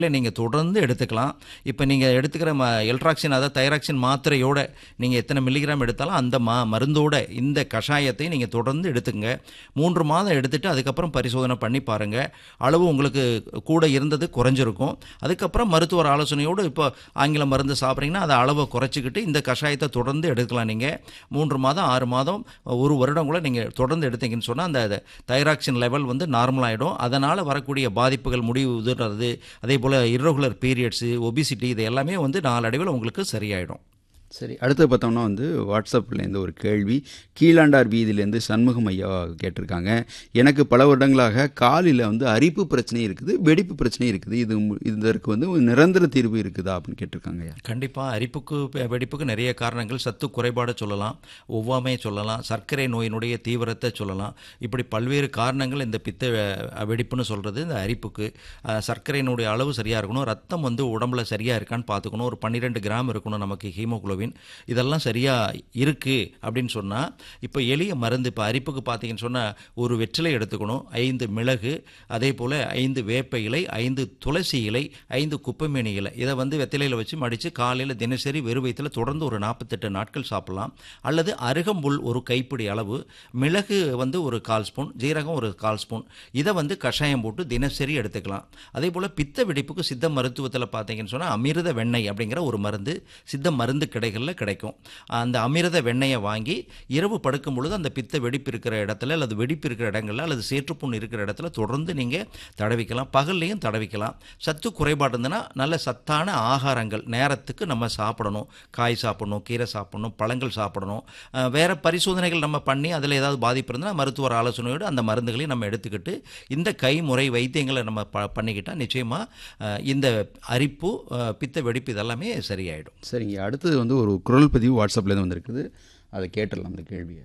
நீங்கள் தொடர்ந்து எடுத்துக்கலாம் இப்போ நீங்கள் எடுத்துக்கிற ம எல்ட்ராக்சின் அதாவது தைராக்சின் மாத்திரையோட நீங்கள் எத்தனை மில்லிகிராம் எடுத்தாலும் அந்த மா மருந்தோட இந்த கஷாயத்தை நீங்கள் தொடர்ந்து எடுத்துக்கங்க மூன்று மாதம் எடுத்துட்டு அதுக்கப்புறம் பரிசோதனை பண்ணி பாருங்கள் அளவு உங்களுக்கு கூட இருந்தது குறைஞ்சிருக்கும் அதுக்கப்புறம் மருத்துவர் ஆலோசனையோடு இப்போ ஆங்கில மருந்து சாப்பிட்றீங்கன்னா அதை அளவை குறைச்சிக்கிட்டு இந்த கஷாயத்தை தொடர்ந்து எடுக்கலாம் நீங்கள் மூன்று மாதம் ஆறு மாதம் ஒரு வருடம் கூட நீங்கள் தொடர்ந்து எடுத்தீங்கன்னு சொன்னால் அந்த தைராக்சின் லெவல் வந்து நார்மல் ஆகிடும் அதனால் வரக்கூடிய பாதிப்புகள் முடிவு உதிர்றது அதே போல் irregular பீரியட்ஸு ஒபிசிட்டி இது எல்லாமே வந்து நாளடைவில் உங்களுக்கு சரியாயிடும் சரி அடுத்து பார்த்தோம்னா வந்து வாட்ஸ்அப்லேருந்து ஒரு கேள்வி கீழாண்டார் வீதியிலேருந்து சண்முகம் ஐயா கேட்டிருக்காங்க எனக்கு பல வருடங்களாக காலில் வந்து அரிப்பு பிரச்சனை இருக்குது வெடிப்பு பிரச்சனை இருக்குது இது மு- இதற்கு வந்து ஒரு நிரந்தர தீர்வு இருக்குதா அப்படின்னு கேட்டிருக்காங்க ஐயா கண்டிப்பாக அரிப்புக்கு வெ- வெடிப்புக்கு நிறைய காரணங்கள் சத்து குறைபாடு சொல்லலாம் ஒவ்வாமை சொல்லலாம் சர்க்கரை நோயினுடைய தீவிரத்தை சொல்லலாம் இப்படி பல்வேறு காரணங்கள் இந்த பித்த அஹ், வெடிப்புன்னு சொல்கிறது இந்த அரிப்புக்கு அஹ், சர்க்கரையினுடைய அளவு சரியாக இருக்கணும் ரத்தம் வந்து உடம்புல சரியாக இருக்கான்னு பார்த்துக்கணும் ஒரு பன்னிரெண்டு கிராம் இருக்கணும் நமக்கு ஹீமோகுளோபின் இதெல்லாம் சரியாக இருக்குது அப்படின்னு சொன்னால் இப்போ எளிய மருந்து இப்போ அரிப்புக்கு பார்த்தீங்கன்னு சொன்னால் ஒரு வெற்றிலை எடுத்துக்கணும் ஐந்து மிளகு அதே போல் ஐந்து வேப்ப இலை ஐந்து துளசி இலை ஐந்து குப்பைமேனி இலை இதை வந்து வெத்திலையில் வச்சு மடித்து காலையில் தினசரி வெறும் வயிற்றில் தொடர்ந்து ஒரு நாற்பத்தெட்டு நாட்கள் சாப்பிடலாம் அல்லது அருகம்புல் ஒரு கைப்பிடி அளவு மிளகு வந்து ஒரு கால் ஸ்பூன் ஜீரகம் ஒரு கால் ஸ்பூன் இதை வந்து கஷாயம் போட்டு தினசரி எடுத்துக்கலாம் அதே போல் பித்த வெடிப்புக்கு சித்த மருத்துவத்தில் பார்த்தீங்கன்னு சொன்னால் அமிர்த வெண்ணெய் அப்படிங்கிற ஒரு மருந்து சித்த மருந்து கடைகளில் கிடைக்கும் அந்த அமிர்த வெண்ணெயை வாங்கி இரவு படுக்கும் பொழுது அந்த பித்த வெடிப்பு இருக்கிற இடத்துல அல்லது வெடிப்பு இருக்கிற இடங்கள்ல அல்லது சேற்றுப்புண் இருக்கிற இடத்துல தொடர்ந்து நீங்கள் தடவிக்கலாம் பகல்லையும் தடவிக்கலாம் சத்து குறைபாடு இருந்ததுன்னா நல்ல சத்தான ஆகாரங்கள் நேரத்துக்கு நம்ம சாப்பிடணும் காய் சாப்பிடணும் கீரை சாப்பிடணும் பழங்கள் சாப்பிடணும் அஹ் வேற பரிசோதனைகள் நம்ம பண்ணி அதில் ஏதாவது பாதிப்பு இருந்தால் மருத்துவர் ஆலோசனையோடு அந்த மருந்துகளையும் நம்ம எடுத்துக்கிட்டு இந்த கைமுறை வைத்தியங்களை நம்ம ப பண்ணிக்கிட்டால் நிச்சயமாக இந்த அரிப்பு அஹ் பித்த வெடிப்பு இதெல்லாமே சரியாயிடும் சரிங்க அடுத்தது வந்து ஒரு குரல் பதிவு வாட்ஸ்அப்லேருந்து வந்திருக்குது அதை கேட்டுடலாம் அந்த கேள்வியை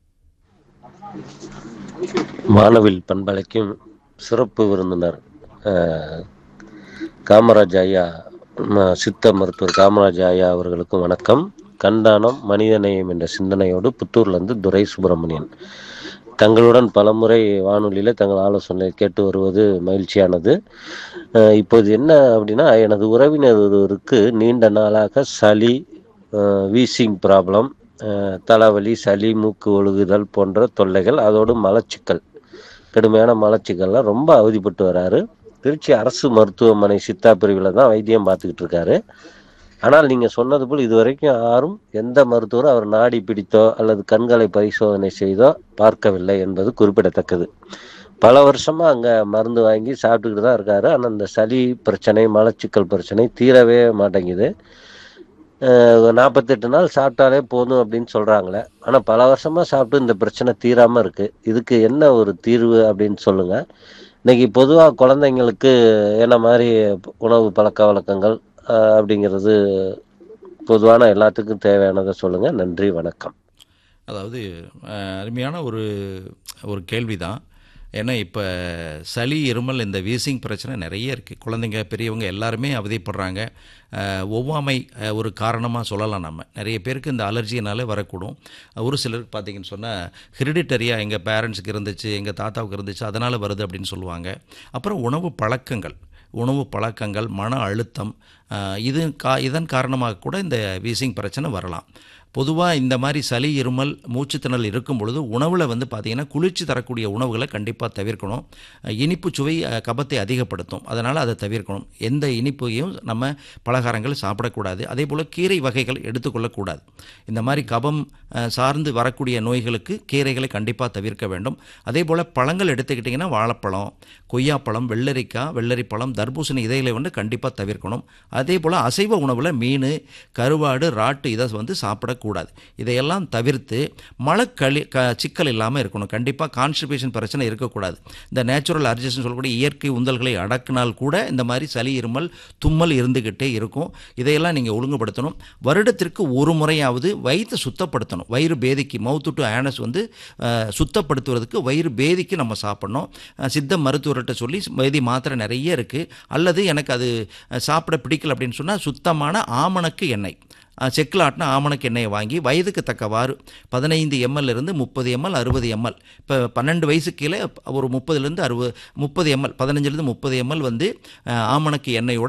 வானவில் பண்பலைக்கும் சிறப்பு விருந்தினர் அஹ், காமராஜ் ஐயா ம- சித்த மருத்துவர் காமராஜ் ஐயா அவர்களுக்கும் வணக்கம் கண்டானம் மனிதநேயம் என்ற சிந்தனையோடு புத்தூர்லேருந்து துரை சுப்பிரமணியன் தங்களுடன் பலமுறை வானொலியில் தங்கள் ஆலோசனை கேட்டு வருவது மகிழ்ச்சியானது அஹ், இப்போது என்ன அப்படின்னா எனது உறவினர் ஒருவருக்கு நீண்ட நாளாக சளி அஹ், வீசிங் ப்ராப்ளம் அஹ், தலைவலி சளி மூக்கு ஒழுகுதல் போன்ற தொல்லைகள் அதோடு மலச்சிக்கல் கடுமையான மலச்சிக்கல்லாம் ரொம்ப அவதிப்பட்டு வராரு திருச்சி அரசு மருத்துவமனை சித்தா பிரிவில் தான் வைத்தியம் பார்த்துக்கிட்டு இருக்காரு ஆனால் நீங்கள் சொன்னது போல் இதுவரைக்கும் யாரும் எந்த மருத்துவரும் அவர் நாடி பிடித்தோ அல்லது கண்களை பரிசோதனை செய்தோ பார்க்கவில்லை என்பது குறிப்பிடத்தக்கது பல வருஷமா அங்கே மருந்து வாங்கி சாப்பிட்டுக்கிட்டு தான் இருக்காரு ஆனால் இந்த சளி பிரச்சனை மலச்சிக்கல் பிரச்சனை தீரவே மாட்டேங்குது நாற்பத்தெட்டு நாள் சாப்பிட்டாலே போதும் அப்படின்னு சொல்கிறாங்களே ஆனால் பல வருஷமாக சாப்பிட்டு இந்த பிரச்சனை தீராமல் இருக்குது இதுக்கு என்ன ஒரு தீர்வு அப்படின்னு சொல்லுங்கள் இன்னைக்கு பொதுவாக குழந்தைங்களுக்கு என்ன மாதிரி உணவு பழக்க வழக்கங்கள் அஹ், அப்படிங்கிறது பொதுவான எல்லாத்துக்கும் தேவையானதை சொல்லுங்கள் நன்றி வணக்கம் அதாவது அஹ், அருமையான ஒரு ஒரு கேள்வி தான் ஏன்னா இப்போ சளி இருமல் இந்த வீசிங் பிரச்சனை நிறைய இருக்குது குழந்தைங்க பெரியவங்க எல்லாருமே அவதிப்படுறாங்க அஹ், ஒவ்வாமை அஹ், ஒரு காரணமாக சொல்லலாம் நம்ம நிறைய பேருக்கு இந்த அலர்ஜினாலே வரக்கூடும் ஒரு சிலருக்கு பார்த்தீங்கன்னு சொன்னால் ஹெரிடிட்டரியாக எங்கள் பேரண்ட்ஸுக்கு இருந்துச்சு எங்கள் தாத்தாவுக்கு இருந்துச்சு அதனால் வருது அப்படின்னு சொல்லுவாங்க அப்புறம் உணவு பழக்கங்கள் உணவு பழக்கங்கள் மன அழுத்தம் அஹ், இது கா இதன் காரணமாக கூட இந்த வீசிங் பிரச்சனை வரலாம் பொதுவாக இந்த மாதிரி சளி இருமல் மூச்சுத்திணறல் இருக்கும் பொழுது உணவில் வந்து பார்த்திங்கன்னா குளிர்ச்சி தரக்கூடிய உணவுகளை கண்டிப்பாக தவிர்க்கணும் அஹ், இனிப்பு சுவை அஹ், கபத்தை அதிகப்படுத்தும் அதனால் அதை தவிர்க்கணும் எந்த இனிப்பையும் நம்ம பலகாரங்கள் சாப்பிடக்கூடாது அதே போல் கீரை வகைகள் எடுத்துக்கொள்ளக்கூடாது இந்த மாதிரி கபம் அஹ், சார்ந்து வரக்கூடிய நோய்களுக்கு கீரைகளை கண்டிப்பாக தவிர்க்க வேண்டும் அதே போல் பழங்கள் எடுத்துக்கிட்டிங்கன்னா வாழைப்பழம் கொய்யாப்பழம் வெள்ளரிக்காய் வெள்ளரிப்பழம் தர்பூசணி இதைகளை வந்து கண்டிப்பாக தவிர்க்கணும் அதே போல் அசைவ உணவில் மீன் கருவாடு ராட்டு இதை வந்து சாப்பிடக்கூடாது இதையெல்லாம் தவிர்த்து மலக்களி க சிக்கல் இல்லாமல் இருக்கணும் கண்டிப்பாக கான்ஸ்டிபேஷன் பிரச்சனை இருக்கக்கூடாது இந்த நேச்சுரல் அர்ஜஸ்ட்னு சொல்லக்கூடிய இயற்கை உந்தல்களை அடக்கினால் கூட இந்த மாதிரி சளி இருமல் தும்மல் இருந்துக்கிட்டே இருக்கும் இதையெல்லாம் நீங்கள் ஒழுங்குபடுத்தணும் வருடத்திற்கு ஒரு முறையாவது வயிற்றை சுத்தப்படுத்தணும் வயிறு பேதிக்கு மவுத்து டு ஆனஸ் வந்து அஹ், சுத்தப்படுத்துவதற்கு வயிறு பேதிக்கு நம்ம சாப்பிடணும் அஹ், சித்த மருத்துவர்கிட்ட சொல்லி வேதி மாத்திரை நிறைய இருக்குது அல்லது எனக்கு அது அஹ், சாப்பிட பிடிக்கல அப்படின்னு சொன்னால் சுத்தமான ஆமணக்கு எண்ணெய் செக்கில் ஆட்டின ஆமணக்கு எண்ணெயை வாங்கி வயதுக்கு தக்கவாறு பதினைந்து எம்எல் இருந்து முப்பது எம்எல் அறுபது எம்எல் இப்போ பன்னெண்டு வயசு கீழே ஒரு முப்பதுலேருந்து அறுபது முப்பது எம்எல் பதினஞ்சுலேருந்து முப்பது எம்எல் வந்து அஹ், ஆமணக்கு எண்ணெயோட